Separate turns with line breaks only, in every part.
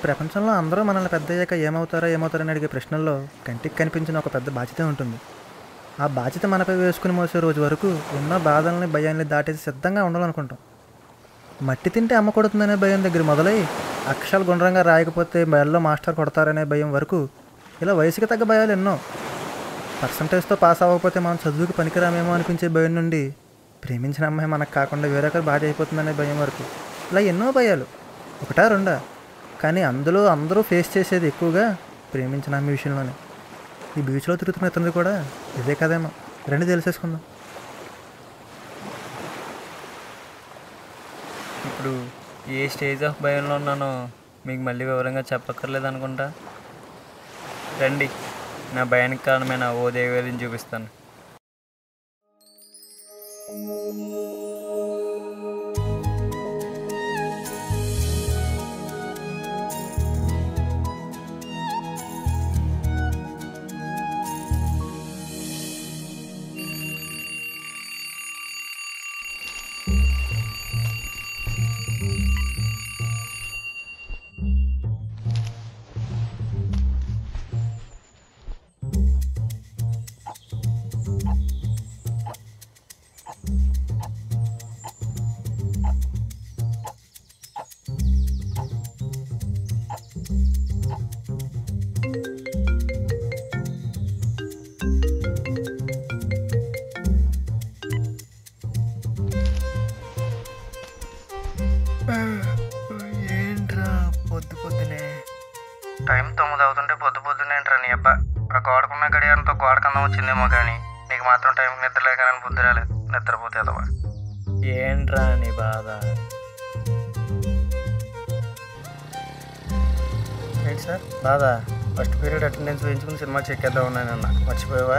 ప్రపంచంలో అందరూ మనల్ని పెద్ద అయ్యాక ఏమవుతారో ఏమవుతారని అడిగే ప్రశ్నల్లో కంటికి కనిపించిన ఒక పెద్ద బాధ్యత ఉంటుంది ఆ బాధ్యత మనపై వేసుకుని మోసే రోజు వరకు ఎన్నో బాధల్ని భయాల్ని దాటేసి సిద్ధంగా ఉండాలనుకుంటాం మట్టి తింటే అమ్మ కొడుతుందనే భయం దగ్గర మొదలై అక్షరాలు గుండ్రంగా రాయకపోతే బయల్లో మాస్టర్ కొడతారనే భయం వరకు ఇలా వయసుకి తగ్గ భయాలు ఎన్నో పర్సంటేజ్తో పాస్ అవ్వకపోతే మనం చదువుకి పనికిరామేమో అనిపించే భయం నుండి ప్రేమించిన అమ్మాయి మనకు కాకుండా వేరొకరు బాధ అయిపోతుందనే భయం వరకు ఇలా ఎన్నో భయాలు ఒకటా రెండా కానీ అందులో అందరూ ఫేస్ చేసేది ఎక్కువగా ప్రేమించిన అమ్మాయి విషయంలోనే ఈ బీచ్లో తిరుగుతున్న ఇతనిది కూడా ఇదే కదేమో రెండు తెలిసేసుకుందాం
ఇప్పుడు ఏ స్టేజ్ ఆఫ్ భయంలో ఉన్నానో మీకు మళ్ళీ వివరంగా చెప్పక్కర్లేదు అనుకుంటా రండి నా భయానికి కారణమైన ఓ దేవేదిని చూపిస్తాను ఏంట్రా పొద్దు పొద్దునే
టైం తొమ్మిది అవుతుంటే పొద్దు పొద్దునేంట్రా నీ అబ్బా ఆ గోడకున్న గడియారంతో గోడ కందం వచ్చిందేమో కానీ నీకు మాత్రం టైంకి నిద్ర లేకనని బుద్ధి రాలేదు నిద్రపోతే అదవా
ఏంట్రా నీ బాధ
ఏంటి సార్ బాధా ఫస్ట్ పీరియడ్ అటెండెన్స్ వేయించుకుని సినిమా చెక్కేద్దాం ఉన్నానన్న మర్చిపోయావా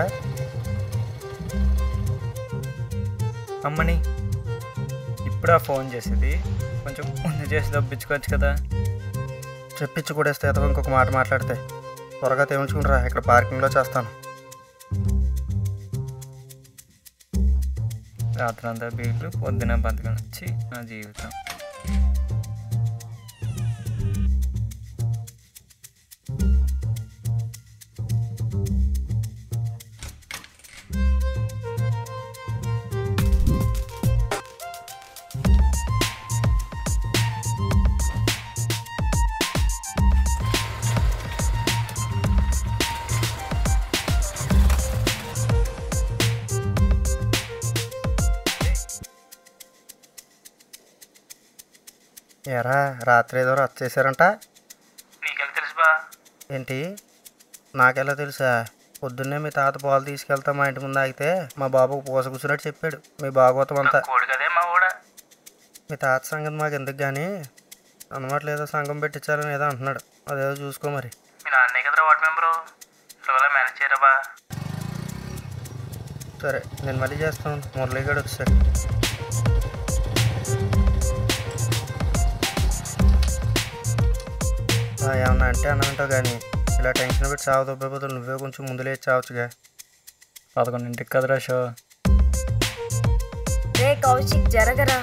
అమ్మని ఇప్పుడా ఫోన్ చేసేది కొంచెం ముందు చేసి దబ్బించుకోవచ్చు కదా
చెప్పించి కూడేస్తే ఎదవ ఇంకొక మాట మాట్లాడితే త్వరగా తేల్చుకునిరా ఇక్కడ పార్కింగ్లో చేస్తాను
రాత్రంతా బీట్లు పొద్దున బతకం వచ్చి నా జీవితం
ఎరా రాత్రి ఏదో రచ్చ చేశారంట
నీకెళ్ళి తెలుసు బా
ఏంటి నాకెలా తెలుసా పొద్దున్నే మీ తాత పాలు తీసుకెళ్తా మా ఇంటి ముందు ఆగితే మా బాబుకు పూస కూర్చున్నట్టు చెప్పాడు మీ భాగవతం అంతా
కోడి కదే మా కూడా
మీ తాత సంగతి మాకు ఎందుకు కానీ అన్నమాట లేదో సంఘం పెట్టించాలని ఏదో అంటున్నాడు అదేదో చూసుకో మరి
మీ నాన్నే కదరా వార్డ్ మెంబరు స్లోగా మేనేజ్ చేయరా బా
సరే నేను మళ్ళీ చేస్తాను మురళీగాడు వచ్చాడు ఆ, ఏమన్నా అంటే అన్నంటావు కానీ ఇలా టెన్షన్ పెట్టి చావు దొబ్బే బదులు నువ్వే కొంచెం ముందు లేచి చావచ్చుగా
పదకొండింటికి కదరా షో
రే కౌశిక్ జరగరా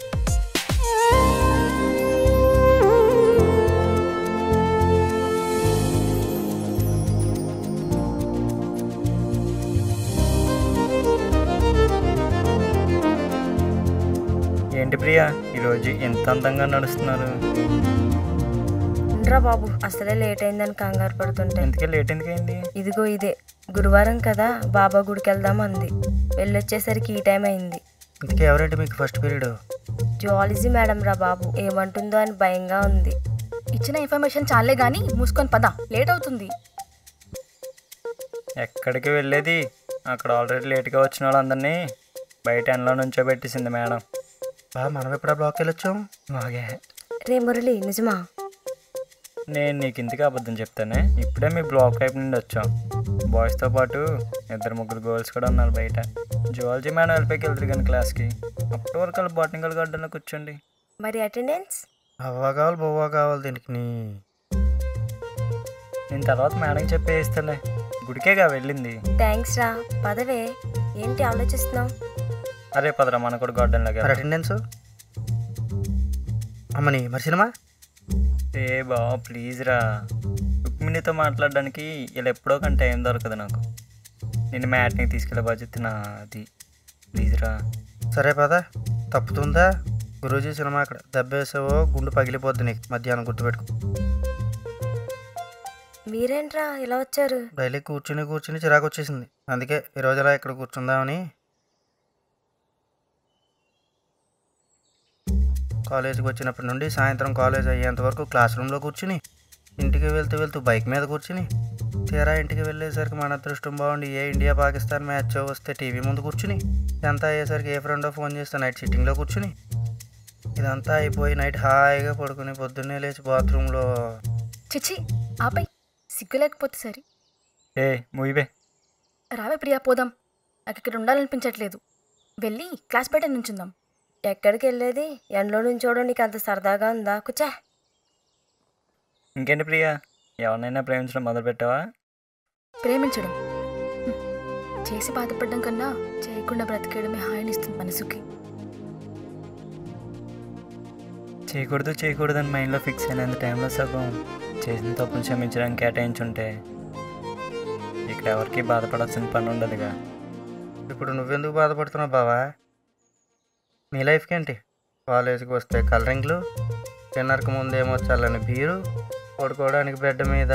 ఏంటి ప్రియా ఈరోజు ఎంత అందంగా నడుస్తున్నారు
ఉండరా బాబు అసలే లేట్ అయిందని కంగారు పడుతుంటే
ఎందుకే లేట్ ఎందుకైంది
ఇదిగో ఇదే గురువారం కదా బాబా గుడికి వెళ్దాం అంది వెళ్ళొచ్చేసరికి ఈ టైం అయింది
ఇంతకీ ఎవరంటే మీకు ఫస్ట్ పీరియడ్
జువాలజీ మేడం రా బాబు ఏమంటుందో అని భయంగా ఉంది
ఇచ్చిన ఇన్ఫర్మేషన్ చాలే గానీ మూసుకొని పద లేట్ అవుతుంది
ఎక్కడికి వెళ్ళేది అక్కడ ఆల్రెడీ లేట్గా వచ్చిన వాళ్ళందరినీ బయట ఎండలో నుంచో పెట్టేసింది మేడం
బా మనం ఎప్పుడా బ్లాక్ వెళ్ళొచ్చాం
బాగే
రే మురళి నిజమా
నేను నీకు ఇంతకీ అబద్ధం చెప్తానే ఇప్పుడే మీ బ్లాక్ వైపు నుండి వచ్చాం బాయ్స్తో పాటు ఇద్దరు ముగ్గురు గర్ల్స్ కూడా ఉన్నారు బయట జువాలజీ మేడం వెళ్ళిపోయి వెళ్తారు కానీ క్లాస్కి అప్పటి వరకు వాళ్ళు బాటనికల్ గార్డెన్లో కూర్చోండి
మరి అటెండెన్స్
అవ్వ కావాలి బొవ్వ కావాలి దీనికి నీ
నేను తర్వాత మేడం చెప్పేస్తాలే గుడికేగా వెళ్ళింది
థ్యాంక్స్ రా పదవే ఏంటి ఆలోచిస్తున్నావు
అరే పదరా మన కూడా గార్డెన్లోకి
మరి అటెండెన్స్ అమ్మని మరి సినిమా
ఏ బా ప్లీజ్ రా రుక్మిణితో మాట్లాడడానికి ఇలా ఎప్పుడో కానీ టైం దొరకదు నాకు నేను మ్యాట్ని తీసుకెళ్ళే బాధ్యత నాది ప్లీజ్ రా
సరే పద తప్పుతుందా గురూజీ సినిమా అక్కడ దెబ్బేసావో గుండు పగిలిపోద్ది నీకు మధ్యాహ్నం గుర్తుపెట్టుకో
మీరేంట్రా ఇలా వచ్చారు
డైలీ కూర్చుని కూర్చుని చిరాకు వచ్చేసింది అందుకే ఈ రోజు అలా ఇక్కడ కూర్చుందామని కాలేజీకి వచ్చినప్పటి నుండి సాయంత్రం కాలేజ్ అయ్యేంత వరకు క్లాస్ రూమ్లో కూర్చుని ఇంటికి వెళ్తూ వెళ్తూ బైక్ మీద కూర్చుని తీరా ఇంటికి వెళ్ళేసరికి మన అదృష్టం బాగుండి ఏ ఇండియా పాకిస్తాన్ మ్యాచ్ వస్తే టీవీ ముందు కూర్చుని ఇదంతా అయ్యేసరికి ఏ ఫ్రెండో ఫోన్ చేస్తే నైట్ సిట్టింగ్లో కూర్చుని ఇదంతా అయిపోయి నైట్ హాయిగా పడుకుని పొద్దున్నే లేచి బాత్రూంలో
చిచి ఆపై సిగ్గు లేకపోతే సరి
ఏ మూవీబే
రావే ప్రియా పోదాం నాకు ఇక్కడ ఉండాలనిపించట్లేదు వెళ్ళి క్లాస్ బయట నుంచుందాం
ఎక్కడికి వెళ్ళేది ఎండలో నుంచోవడం నీకు అంత సరదాగా ఉందా కూర్చా
ఇంకేంటి ప్రియా ఎవరినైనా ప్రేమించడం మొదలు పెట్టావా
ప్రేమించడం హ్మ్. చేసి బాధపడడం కన్నా చేయకుండా బ్రతికేయడమే హాయినిస్తుంది మనసుకి
చేయకూడదు చేయకూడదని మైండ్లో ఫిక్స్ అయినంత టైంలో సగం చేసిన తప్పును క్షమించడానికి కేటాయించుంటే ఇక్కడ ఎవరికి బాధపడాల్సిన పని ఉండదుగా
ఇప్పుడు నువ్వెందుకు బాధపడుతున్నావు బావా నీ లైఫ్కి ఏంటి కాలేజీకి వస్తే కలరింగ్లు డిన్నర్కి ముందేమో చల్లని బీరు పడుకోవడానికి బెడ్ మీద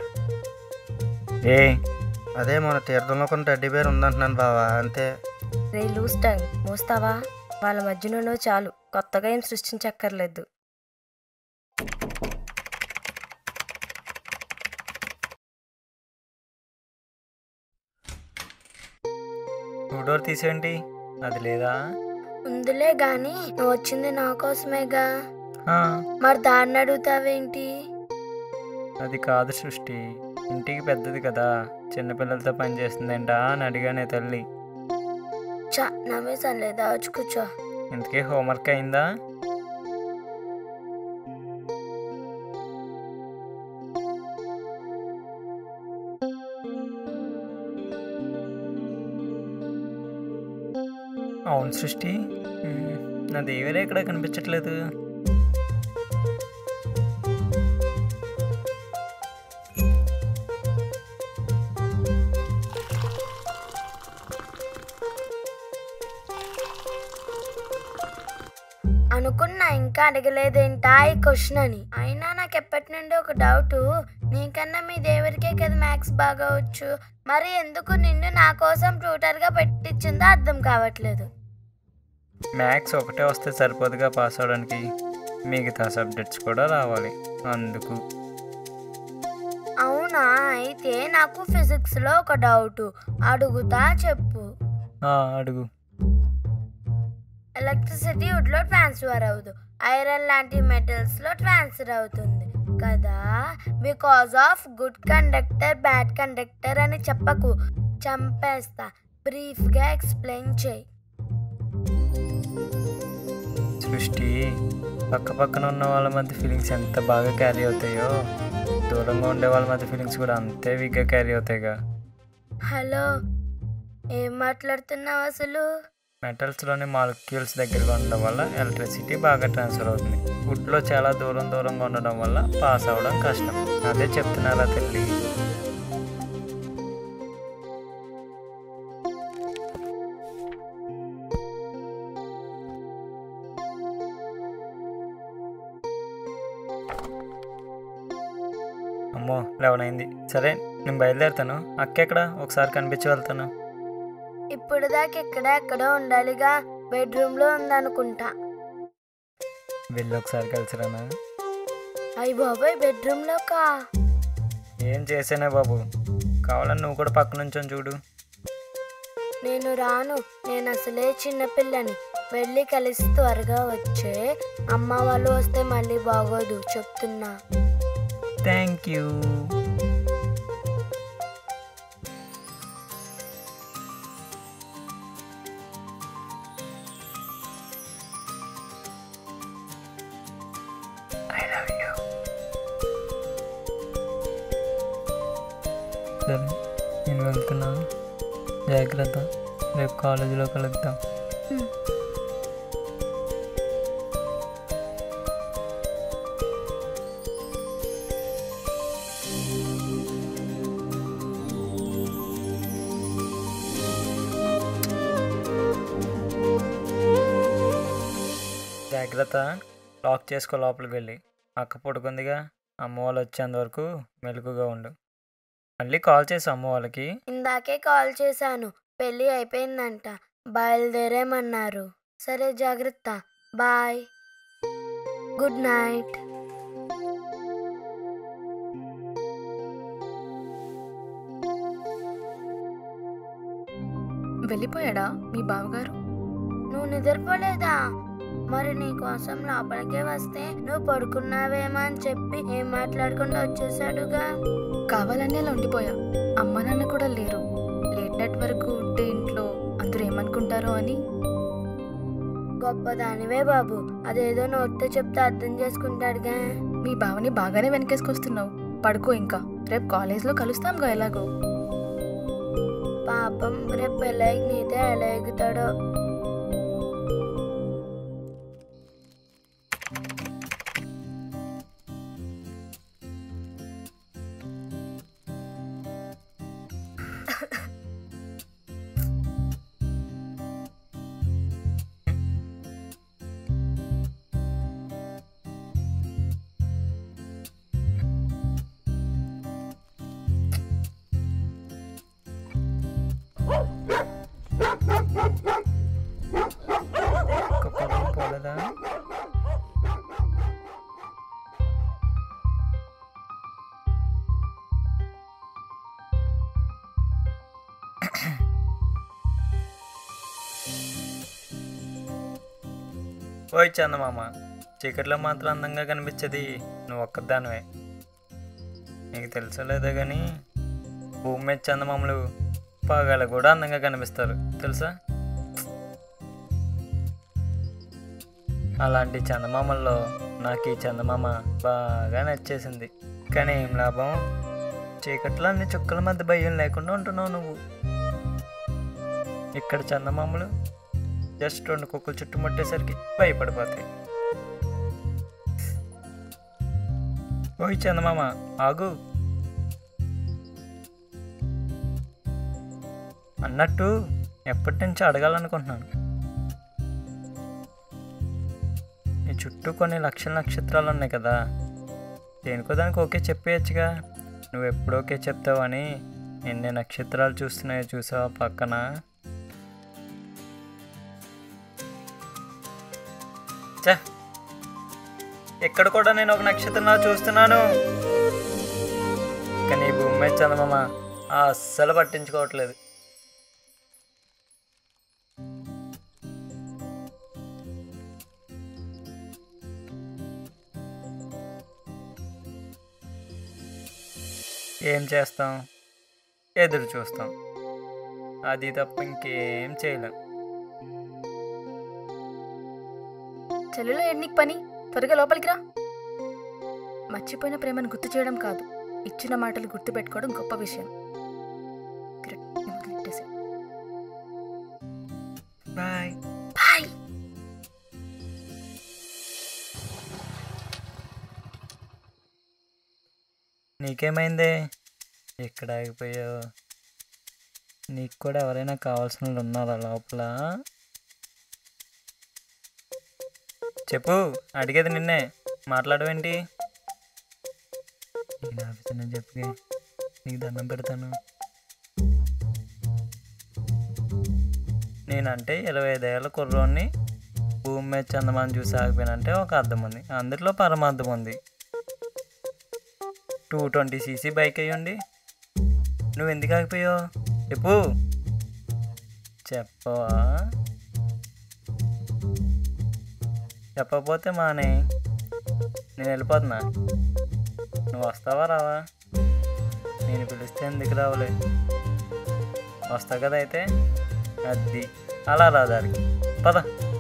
ఏ
అదే మన తీర్థంలో కొన్ని టడ్డీ బేర్ ఉందంటున్నాను బావా అంతే
రే లూస్ టంగ్ మోస్తావా వాళ్ళ మధ్యలోనూ చాలు కొత్తగా ఏం సృష్టించక్కర్లేదు
డోర్ తీసేయండి అది లేదా
ఉందిలే గాని నువ్వు వచ్చింది నా కోసమేగా
ఆ,
మరి దాన్ని అడుగుతావేంటి
అది కాదు సృష్టి ఇంటికి పెద్దది కదా చిన్నపిల్లలతో పని చేస్తుందేంటా అని అడిగానే తల్లి
చా నవ్వేసానులేదా వచ్చి కూర్చో
ఇంతకీ హోంవర్క్ అయిందా అవును సృష్టి మ్మ్. నా దేవరే ఎక్కడ కనిపించట్లేదు
అనుకున్నా ఇంకా అడగలేదేంటా ఈ క్వశ్చన్ అని అయినా నాకు ఎప్పటి నుండి ఒక డౌట్ నీకన్నా మీ దేవుడికే కదా మ్యాథ్స్ బాగా వచ్చు మరి ఎందుకు నిన్ను నా కోసం ట్యూటర్గా పెట్టించిందో అర్థం కావట్లేదు
మ్యాథ్స్ ఒకటే వస్తే సరిపోదుగా పాస్ అవడానికి మిగతా సబ్జెక్ట్స్ కూడా రావాలి అందుకు
అవునా అయితే నాకు ఫిజిక్స్లో ఒక డౌట్ అడుగుతా చెప్పు
ఆ, అడుగు
ఎలక్ట్రిసిటీ వుడ్లో ట్రాన్స్ఫర్ అవ్వదు ఐరన్ లాంటి మెటల్స్లో ట్రాన్స్ఫర్ అవుతుంది కదా because of good conductor bad conductor అని చెప్పకు చంపేస్తా బ్రీఫ్గా ఎక్స్ప్లెయిన్ చేయి
సృష్టి పక్క పక్కన ఉన్న వాళ్ళ మధ్య ఫీలింగ్స్ ఎంత బాగా క్యారీ అవుతాయో దూరంగా ఉండే వాళ్ళ మధ్య ఫీలింగ్స్ కూడా అంతే వీక్గా క్యారీ అవుతాయిగా
హలో ఏం మాట్లాడుతున్నావు అసలు
మెటల్స్లోని మాలిక్యూల్స్ దగ్గరగా ఉండడం వల్ల ఎలక్ట్రిసిటీ బాగా ట్రాన్స్ఫర్ అవుతుంది వుడ్లో చాలా దూరం దూరంగా ఉండడం వల్ల పాస్ అవ్వడం కష్టం అదే చెప్తున్నారా తల్లి అమ్మో లెవెన్ అయింది సరే నేను బయలుదేరుతాను అక్క ఎక్కడ ఒకసారి కనిపించి వెళ్తాను
ఇప్పుడు దాకా ఎక్కడ ఎక్కడో ఉండాలిగా బెడ్రూమ్లో ఉందనుకుంటా
వెళ్ళి ఒకసారి కలిసిరానా
అయ్యి బాబాయ్ బెడ్రూమ్లోకా
ఏం చేసానే బాబు కావాలని నువ్వు కూడా పక్క నుంచొని చూడు
నేను రాను నేను అసలే చిన్నపిల్లని వెళ్ళి కలిసి త్వరగా వచ్చే అమ్మ వాళ్ళు వస్తే మళ్ళీ బాగోదు చెప్తున్నా
thank you I love you సరే నేను వెళ్తున్నా జాగ్రత్త రేపు కాలేజీలో కలుద్దాం జాగ్రత్త లాక్ చేసుకో లోపలికి వెళ్ళి అక్క పడుకుందిగా అమ్మ వాళ్ళు వచ్చేంత వరకు మెలకుగా ఉండు మళ్ళీ కాల్ చేసి అమ్మ వాళ్ళకి
ఇందాకే కాల్ చేశాను పెళ్ళి అయిపోయిందంట బయలుదేరేమన్నారు సరే జాగ్రత్త బాయ్ గుడ్ నైట్
వెళ్ళిపోయాడా మీ బావగారు
నువ్వు నిద్రపోలేదా మరి నీ కోసం లోపలికే వస్తే నువ్వు పడుకున్నావేమో అని చెప్పి ఏం మాట్లాడకుండా వచ్చేసాడుగా
కావాలనే అలా ఉండిపోయా అమ్మ నాన్న కూడా లేరు లేట్ నైట్ వరకు ఉంటే ఇంట్లో అందరూ ఏమనుకుంటారో అని
గొప్పదానివే బాబు అదేదో నోటితో చెప్తే అర్థం చేసుకుంటాడుగా
మీ బావని బాగానే వెనకేసుకొస్తున్నావు పడుకో ఇంకా రేపు కాలేజ్లో కలుస్తాంగా ఎలాగో
పాపం రేపు పెళ్ళైకి నీతో ఎలా ఎగుతాడో
ఒక్క పొలం పోలేదా ఓయ్ చందమామ చీకట్లో మాత్రం అందంగా కనిపించేది నువ్వు ఒక్కదానివే నీకు తెలుసో లేదో కానీ భూమి మీద చందమామలు పగల కూడా అందంగా కనిపిస్తారు తెలుసా అలాంటి చందమామల్లో నాకు ఈ చందమామ బాగా నచ్చేసింది కానీ ఏం లాభం చీకట్లో అన్ని చుక్కల మధ్య భయం లేకుండా ఉంటున్నావు నువ్వు ఇక్కడ చందమామలు జస్ట్ రెండు కుక్కలు చుట్టుముట్టేసరికి భయపడిపోతాయి ఓయ్ చందమామ ఆగు అన్నట్టు ఎప్పటి నుంచి అడగాలనుకుంటున్నాను నీ చుట్టూ కొన్ని లక్షల నక్షత్రాలు ఉన్నాయి కదా దేనికో దానికి ఓకే చెప్పేయచ్చుగా నువ్వు ఎప్పుడు ఓకే చెప్తావని ఎన్ని నక్షత్రాలు చూస్తున్నాయో చూసావా పక్కన ఛే, ఇక్కడ కూడా నేను ఒక నక్షత్రం చూస్తున్నాను కానీ ఈ భూమి మీద చందమామ అస్సలు పట్టించుకోవట్లేదు ఏం చేస్తాం ఎదురు చూస్తాం అది తప్ప ఇంకేం చేయలేం
చెల్లెలో ఎన్నికి పని త్వరగా లోపలికి రా మర్చిపోయిన ప్రేమను గుర్తు చేయడం కాదు ఇచ్చిన మాటలు గుర్తు పెట్టుకోవడం గొప్ప విషయం కరెక్ట్, నేను వదిలిపెట్టేశా.
బాయ్
బాయ్
నీకేమైంది ఎక్కడ ఆగిపోయావు నీకు కూడా ఎవరైనా కావాల్సిన వాళ్ళు ఉన్నారా లోపల చెప్పు అడిగేది నిన్నే మాట్లాడవేంటి నేను ఆఫీసర్ చెప్పి నీకు దండం పెడతాను నేనంటే ఇరవై ఐదేళ్ళ కుర్రోడిని భూమి మీద చందమాన్ని చూసి ఆగిపోయినంటే ఒక అర్థం ఉంది అందులో పరమార్థం ఉంది టూ ట్వంటీ సీసీ బైక్ అయ్యండి నువ్వు ఎందుకు ఆగిపోయావు చెప్పు చెప్పవా చెప్పకపోతే మానే నేను వెళ్ళిపోతున్నా నువ్వు వస్తావా రావా నేను పిలిస్తే ఎందుకు రావలే వస్తావు కదా అయితే అది అలా రా దారికి పద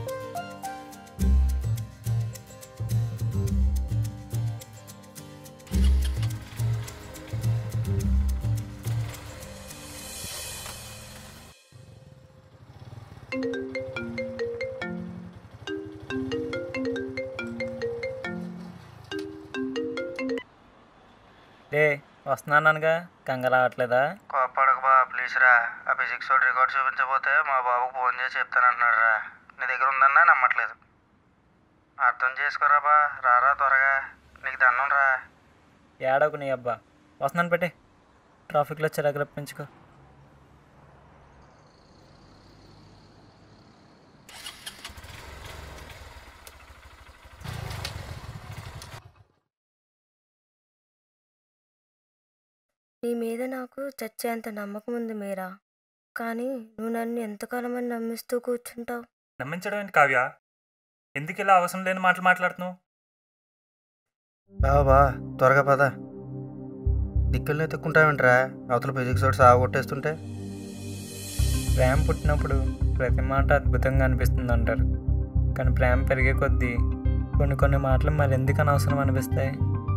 డే వస్తున్నానగా కంగారు రావట్లేదా
కోప్పడకు బా ప్లీజ్ రా ఆ ఫిజిక్స్ వాడు రికార్డ్ చూపించకపోతే మా బాబుకు ఫోన్ చేసి చెప్తానంటున్నాడు రా నీ దగ్గర ఉందన్నా నమ్మట్లేదు అర్థం చేసుకోరా బా రారా త్వరగా నీకు దండం రా
ఏడవకు నీ అబ్బా వస్తున్నాను పెట్టే ట్రాఫిక్లో చిరాకు రప్పించుకో
నీ మీద నాకు చచ్చేంత నమ్మకం ఉంది మీరా కానీ నువ్వు నన్ను ఎంతకాలమని నమ్మిస్తూ కూర్చుంటావు
నమ్మించడం ఏంటి కావ్య ఎందుకు ఇలా అవసరం లేని మాటలు మాట్లాడుతున్నావు
బావా బా త్వరగా పద దిక్కుల్ని ఎత్తుక్కుంటావేంట్రా అవతల ఫిజిక్స్ ఒకటి సాగు కొట్టేస్తుంటే
ప్రేమ పుట్టినప్పుడు ప్రతి మాట అద్భుతంగా అనిపిస్తుంది అంటారు కానీ ప్రేమ పెరిగే కొద్దీ కొన్ని కొన్ని మాటలు మరి ఎందుకు అనవసరం అనిపిస్తాయి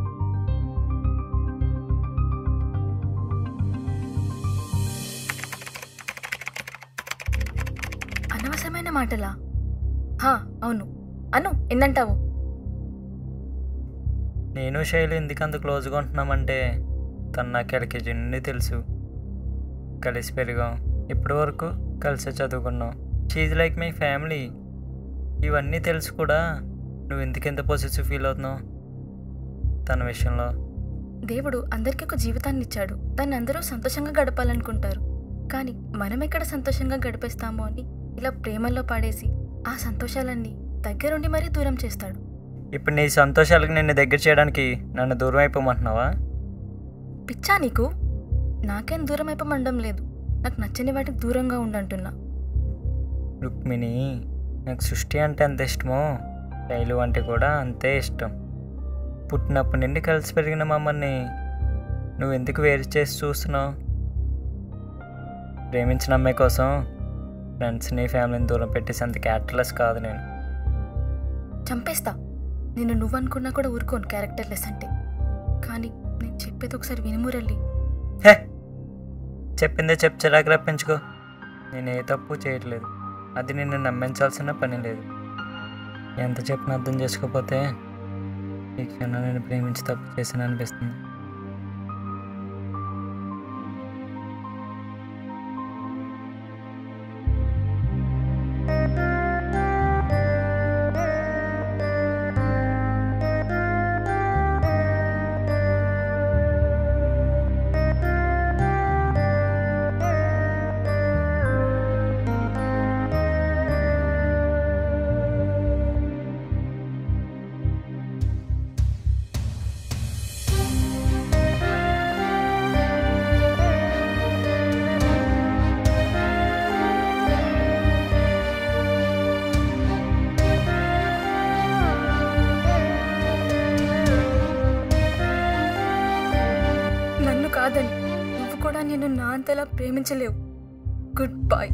అనవసరమైన మాటలా హా అవును అను ఎన్నంటావు
నేను శైలి ఎందుకు అంత క్లోజ్గా ఉంటున్నామంటే తను నాకు ఎల్కేజీ నుండి తెలుసు కలిసి పెరిగాం ఇప్పటి వరకు కలిసే చదువుకున్నాం షీజ్ లైక్ మై ఫ్యామిలీ ఇవన్నీ తెలుసు కూడా నువ్వు ఎందుకెంత పొజిటివ్ ఫీల్ అవుతున్నావు తన విషయంలో
దేవుడు అందరికీ ఒక జీవితాన్ని ఇచ్చాడు దాన్ని అందరూ సంతోషంగా గడపాలనుకుంటారు కానీ మనం ఎక్కడ సంతోషంగా గడిపేస్తామో అని ఇలా ప్రేమల్లో పాడేసి ఆ సంతోషాలన్నీ దగ్గరుండి మరీ దూరం చేస్తాడు
ఇప్పుడు నీ సంతోషాలకు నిన్ను దగ్గర చేయడానికి నన్ను దూరం అయిపోమంటున్నావా
పిచ్చా నీకు నాకేం దూరం అయిపోమండం లేదు నాకు నచ్చని వాటికి దూరంగా ఉండంటున్నా
రుక్మిణి నాకు సృష్టి అంటే ఎంత ఇష్టమో శైలు అంటే కూడా అంతే ఇష్టం పుట్టినప్పటి నుండి కలిసి పెరిగిన మమ్మల్ని నువ్వు ఎందుకు వేరు చేసి చూస్తున్నావు ప్రేమించిన అమ్మాయి కోసం ఫ్రెండ్స్ని ఫ్యామిలీని దూరం పెట్టేసి అంత క్యారెక్టర్లెస్ కాదు నేను
చంపేస్తా నేను నువ్వు అనుకున్నా కూడా ఊరుకోను క్యారెక్టర్లెస్ అంటే కానీ నేను చెప్పేది ఒకసారి వినుమురల్లి
హే చెప్పిందే చెప్పు చిరాకు రప్పించుకో నేను ఏ తప్పు చేయట్లేదు అది నిన్ను నమ్మించాల్సిన పని లేదు ఎంత చెప్పిన అర్థం చేసుకోకపోతే ఈ క్షణం నేను ప్రేమించి తప్పు చేశాను అనిపిస్తుంది
నన్ను కాదని నువ్వు కూడా నేను నా అంతలా ప్రేమించలేవు గుడ్ బాయ్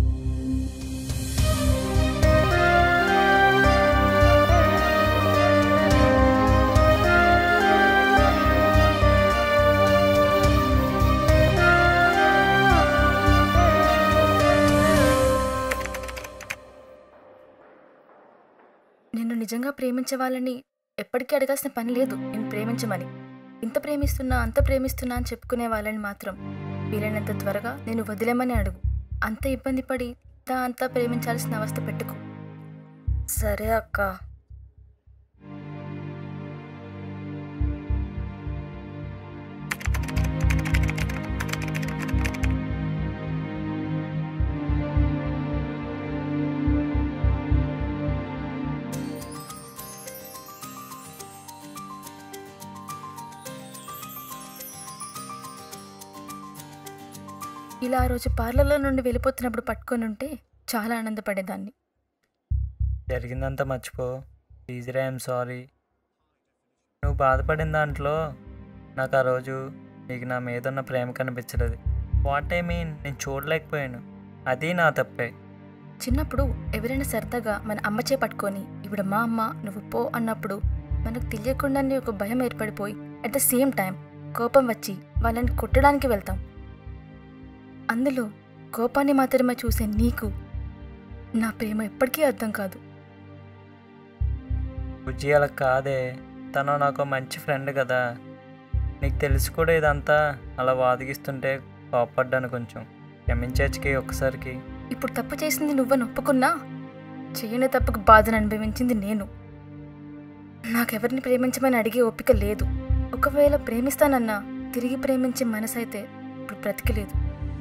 నిన్ను నిజంగా ప్రేమించే వాళ్ళని ఎప్పటికీ అడగాల్సిన పని లేదు నేను ప్రేమించమని ఇంత ప్రేమిస్తున్నా అంత ప్రేమిస్తున్నా అని చెప్పుకునే వాళ్ళని మాత్రం వీలైనంత త్వరగా నేను వదిలేమని అడుగు అంత ఇబ్బంది పడి ఇంత అంతా ప్రేమించాల్సిన అవస్థ పెట్టుకో
సరే అక్క
ఇలా ఆ రోజు పార్లర్లో నుండి వెళ్ళిపోతున్నప్పుడు పట్టుకొని ఉంటే చాలా ఆనందపడేదాన్ని
జరిగిందంతా మర్చిపో ప్లీజ్ రే ఐఎమ్ సారీ నువ్వు బాధపడిన దాంట్లో నాకు ఆ రోజు నీకు నా మీద ఉన్న ప్రేమ కనిపించలేదు వాట్ ఐ మీన్ నేను చూడలేకపోయాను అది నా తప్పే
చిన్నప్పుడు ఎవరైనా సరదాగా మన అమ్మ చే పట్టుకొని ఇప్పుడు మా అమ్మ నువ్వు పో అన్నప్పుడు మనకు తెలియకుండానే ఒక భయం ఏర్పడిపోయి అట్ ద సేమ్ టైం కోపం వచ్చి వాళ్ళని కొట్టడానికి వెళ్తాం అందులో కోపాన్ని మాత్రమే చూసే నీకు నా ప్రేమ ఎప్పటికీ అర్థం కాదు
బుజ్జి అలా కాదే తను నాకు మంచి ఫ్రెండ్ కదా నీకు తెలిసి కూడా ఇదంతా అలా వాదిగిస్తుంటే కోపడ్డాను కొంచెం క్షమించచ్చుకి ఒక్కసారికి
ఇప్పుడు తప్పు చేసింది నువ్వని ఒప్పుకున్నా చేయని తప్పుకు బాధను అనుభవించింది నేను నాకెవరిని ప్రేమించమని అడిగే ఓపిక లేదు ఒకవేళ ప్రేమిస్తానన్నా తిరిగి ప్రేమించే మనసైతే ఇప్పుడు బ్రతికలేదు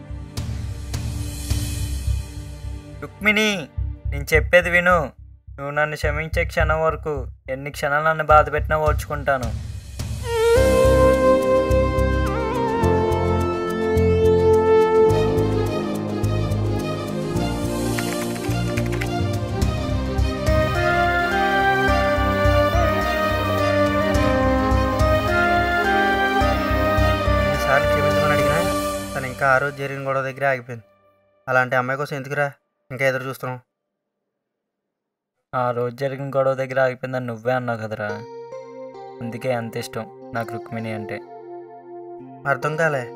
రుక్మిణి నేను చెప్పేది విను నువ్వు నన్ను క్షమించే క్షణం వరకు ఎన్ని క్షణాలు నన్ను బాధ పెట్టినా ఓర్చుకుంటాను
ఎన్నిసార్లు క్షమించమని అడిగినా తను ఇంకా ఆ రోజు జరిగిన గొడవ దగ్గర ఆగిపోయింది అలాంటి అమ్మాయి కోసం ఎందుకురా ఇంకా ఎదురు చూస్తున్నాం
ఆ రోజు జరిగిన గొడవ దగ్గర ఆగిపోయిందని నువ్వే అన్నావు కదరా అందుకే అంత ఇష్టం నాకు రుక్మిణి అంటే
అర్థం కాలే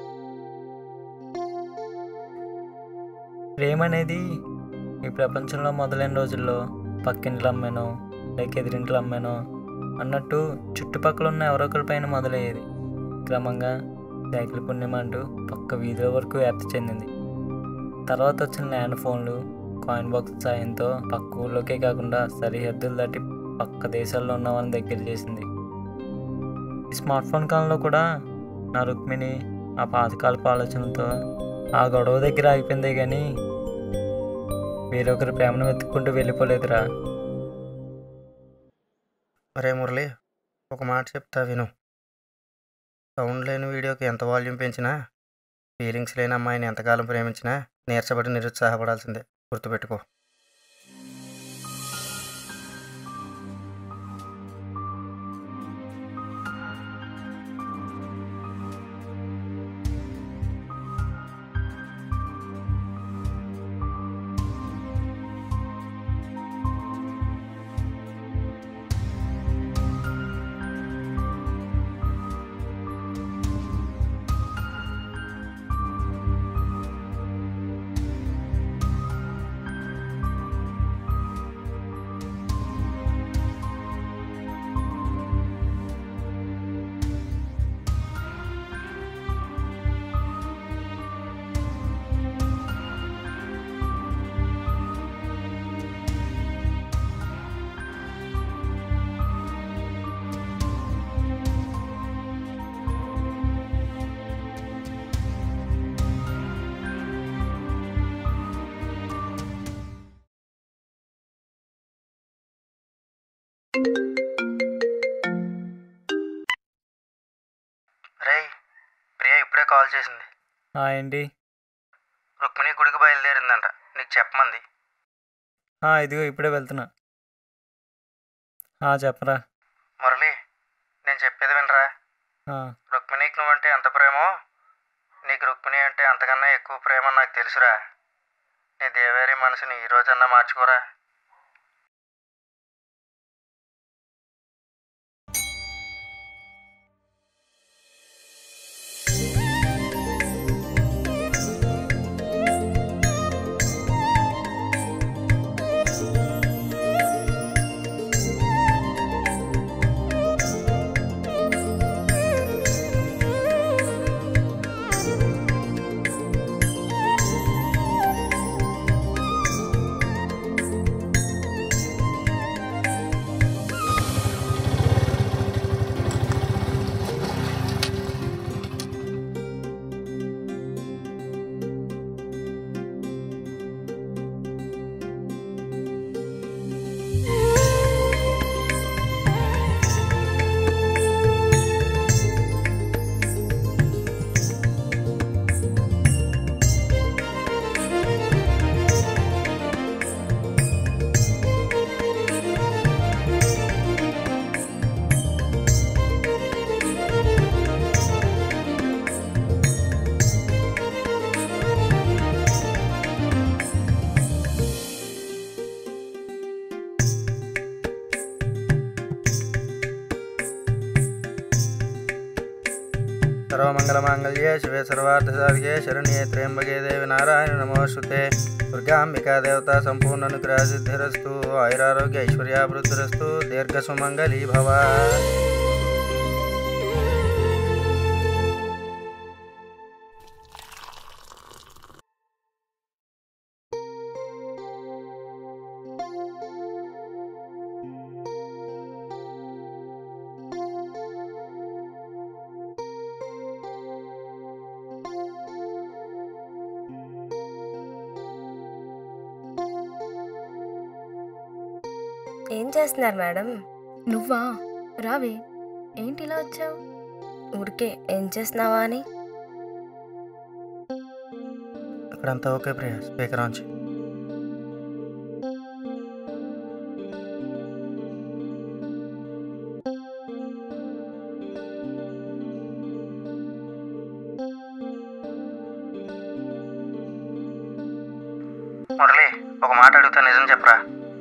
ప్రేమ అనేది ఈ ప్రపంచంలో మొదలైన రోజుల్లో పక్కింట్ల అమ్మానో లేక ఎదిరింట్ల అమ్మానో అన్నట్టు చుట్టుపక్కల ఉన్న ఎవరో ఒకరి పైన మొదలయ్యేది క్రమంగా సైకిల్ పుణ్యం అంటూ పక్క వీధుల వరకు వ్యాప్తి చెందింది తర్వాత వచ్చిన ల్యాండ్ ఫోన్లు కాయిన్ బాక్స్ సాయంతో పక్క ఊళ్ళోకే కాకుండా సరిహద్దులు దాటి పక్క దేశాల్లో ఉన్న వాళ్ళని దగ్గర చేసింది ఈ స్మార్ట్ ఫోన్ కాలంలో కూడా నా రుక్మిణి ఆ పాతకాలపు ఆలోచనలతో ఆ గొడవ దగ్గర ఆగిపోయిందే కానీ వేరొకరి ప్రేమను వెతుక్కుంటూ వెళ్ళిపోలేదురా
అరే మురళి ఒక మాట చెప్తా విను సౌండ్ లేని వీడియోకి ఎంత వాల్యూమ్ పెంచినా ఫీలింగ్స్ లేని అమ్మాయిని ఎంతకాలం ప్రేమించినా నీరసపడి నిరుత్సాహపడాల్సిందే గుర్తుపెట్టుకో రేయ్ ప్రియ ఇప్పుడే కాల్ చేసింది
ఆ ఏంటి
రుక్మిణి గుడికి బయలుదేరిందంట నీకు చెప్పమంది
ఆ, ఇదిగో ఇప్పుడే వెళ్తున్నా ఆ, చెప్పరా
మురళి నేను చెప్పేది వినరా
ఆ,
రుక్మిణికి నువ్వంటే ఎంత ప్రేమో నీకు రుక్మిణి అంటే అంతకన్నా ఎక్కువ ప్రేమ నాకు తెలుసురా నీ దేవేరి మనసుని ఈ రోజన్నా మార్చుకోరా సర్వమంగళమాంగళ్యే శివే సర్వార్థసాధికే శరణ్యే త్ర్యంబకే దేవి నారాయణ నమోస్తుతే దుర్గాంబికా దేవత సంపూర్ణ అనుగ్రహ సిద్ధిరస్తు ఆయురారోగ్య ఐశ్వర్యాభివృద్ధిరస్తు దీర్ఘ సుమంగళీ భవ
ఏం చేస్తున్నారు మేడం
నువ్వా రావే ఏంటి ఇలా వచ్చావు
ఊరికే ఏం చేస్తున్నావా అని
అక్కడంతా ఓకే ప్రియ స్పీకర్ ఆన్ చేయి మురళి ఒక మాట అడుగుతా నిజం చెప్పరా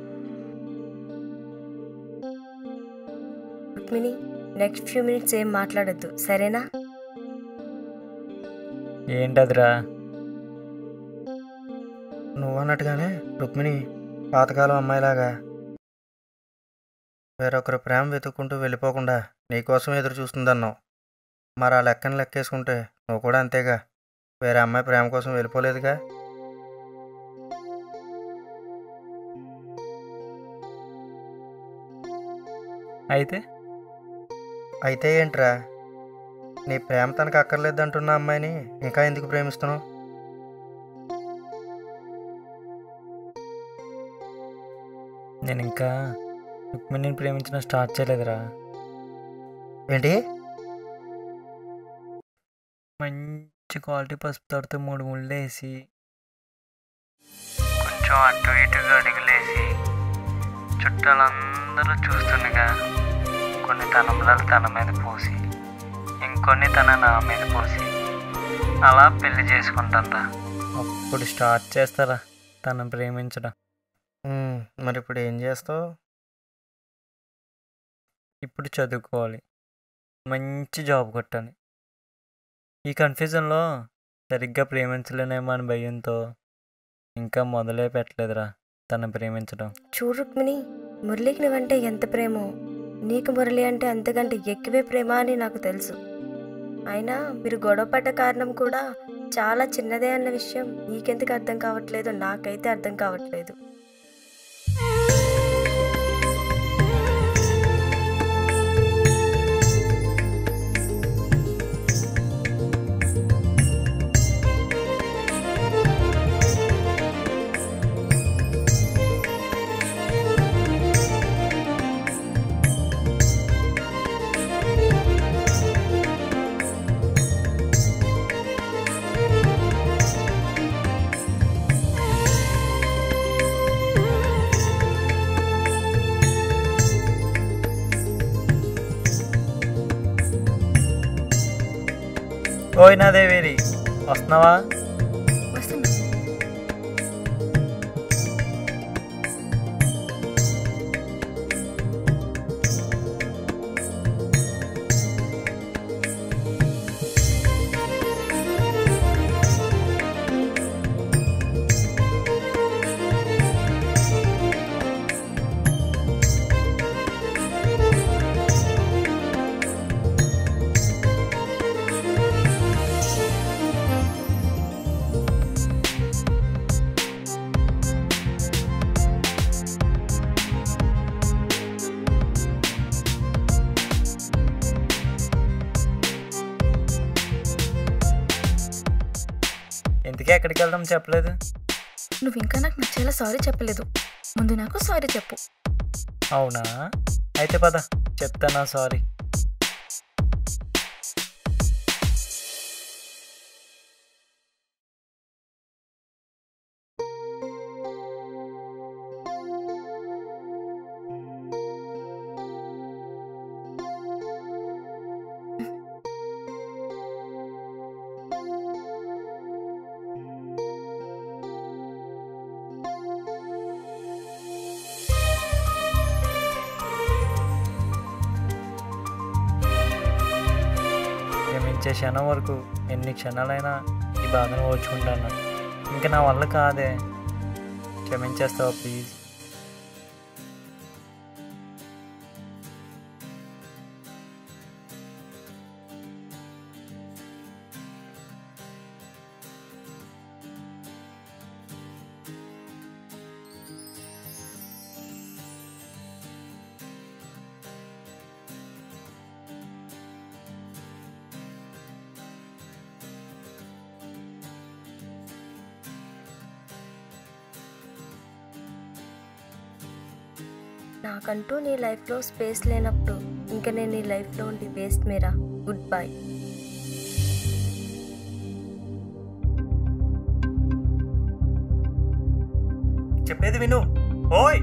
రుక్మిణి నెక్స్ట్ ఫ్యూ మినిట్స్ ఏం మాట్లాడొద్దు సరేనా
ఏంటదిరా
నువ్వు అన్నట్టుగానే రుక్మిణి పాతకాలం అమ్మాయిలాగా వేరొకరు ప్రేమ వెతుక్కుంటూ వెళ్ళిపోకుండా నీకోసం ఎదురు చూస్తుందన్నావు మరి ఆ లెక్కను లెక్కేసుకుంటే నువ్వు కూడా అంతేగా వేరే అమ్మాయి ప్రేమ కోసం వెళ్ళిపోలేదుగా
అయితే
అయితే ఏంట్రా నీ ప్రేమ తనకు అక్కర్లేదంటున్న అమ్మాయిని ఇంకా ఎందుకు ప్రేమిస్తున్నావు
నేను ఇంకా రుక్మిణిని ప్రేమించడం స్టార్ట్ చేయలేదురా
ఏంటి
మంచి క్వాలిటీ పసుపు తడితో మూడు ముళ్ళు వేసి కొంచెం అటు ఇటుగా అడుగులేసి చుట్టాలందరూ చూస్తుండగా కొన్ని తనములాలు తన మీద పోసి ఇంకొన్ని తన నా మీద పోసి అలా పెళ్లి చేసుకుంటుందా అప్పుడు స్టార్ట్ చేస్తారా తను ప్రేమించడం
ఉమ్, మరి ఇప్పుడు ఏం చేస్తావు
ఇప్పుడు చదువుకోవాలి మంచి జాబ్ కొట్టాలి ఈ కన్ఫ్యూజన్లో సరిగ్గా ప్రేమించలేనేమో అని భయంతో ఇంకా మొదలే పెట్టలేదురా తను ప్రేమించడం
చూడు రుక్మిణి మురళికి నువ్వంటే ఎంత ప్రేమో నీకు మురళి అంటే అంతకంటే ఎక్కువే ప్రేమ అని నాకు తెలుసు అయినా మీరు గొడవ పడ్డ కారణం కూడా చాలా చిన్నదే అన్న విషయం నీకెందుకు అర్థం కావట్లేదో నాకైతే అర్థం కావట్లేదు
ఓయ్ నా దేవేరి వస్తున్నావా
వస్తున్నా
ఇంతకీ ఎక్కడికి వెళ్దాం చెప్పలేదు
నువ్వు ఇంకా నాకు నచ్చేలా సారీ చెప్పలేదు ముందు నాకు సారీ చెప్పు
అవునా అయితే పద చెప్తానా సారీ క్షమించే క్షణం వరకు ఎన్ని క్షణాలైనా ఈ బాధను ఓర్చుకుంటాను ఇంకా నా వల్ల కాదే క్షమించేస్తావా ప్లీజ్
నాకంటూ నీ లైఫ్లో స్పేస్ లేనప్పుడు ఇంకా నేను నీ లైఫ్లో ఉండి వేస్ట్ మీరా గుడ్ బై
చెప్పేది విను ఓయ్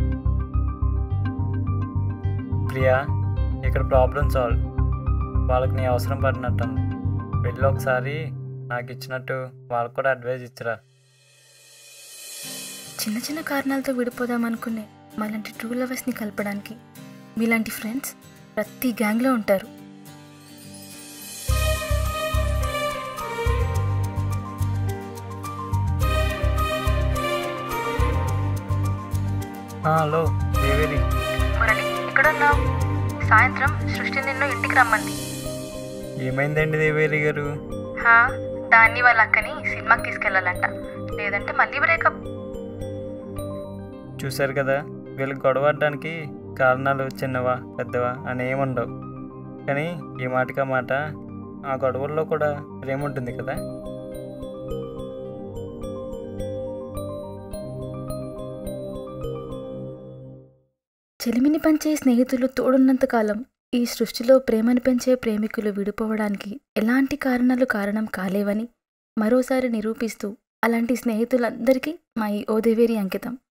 ప్రియా ఇక్కడ ప్రాబ్లం సాల్వ్ వాళ్ళకి నీ అవసరం పడినట్టుంది వెళ్ళి ఒకసారి నాకు ఇచ్చినట్టు వాళ్ళకు కూడా అడ్వైజ్ ఇచ్చిరా
చిన్న చిన్న కారణాలతో విడిపోదాం అనుకునే మాలాంటి ట్రూ లవర్స్ని కలపడానికి మీలాంటి ఫ్రెండ్స్ ప్రతి గ్యాంగ్లో ఉంటారు
ఆ, హలో దేవేరి
మురళి ఎక్కడున్నావు సాయంత్రం సృష్టి నిన్ను ఇంటికి రమ్మంది
ఏమైందండి దేవేరి గారు
హా దాన్ని వాళ్ళ అక్కని సినిమాకి తీసుకెళ్ళాలంట లేదంటే మళ్ళీ బ్రేకప్
చూశారు కదా వీళ్ళకి గొడవడడానికి కారణాలు చిన్నవా పెద్దవా అని ఏముండవు కానీ ఈ మాటకి ఆ మాట ఆ గొడవల్లో కూడా ప్రేమ ఉంటుంది కదా
చెలిమిని పంచే స్నేహితులు తోడున్నంత కాలం ఈ సృష్టిలో ప్రేమను పెంచే ప్రేమికులు విడిపోవడానికి ఎలాంటి కారణాలు కారణం కాలేవని మరోసారి నిరూపిస్తూ అలాంటి స్నేహితులందరికీ మా ఈ ఓదేవేరి అంకితం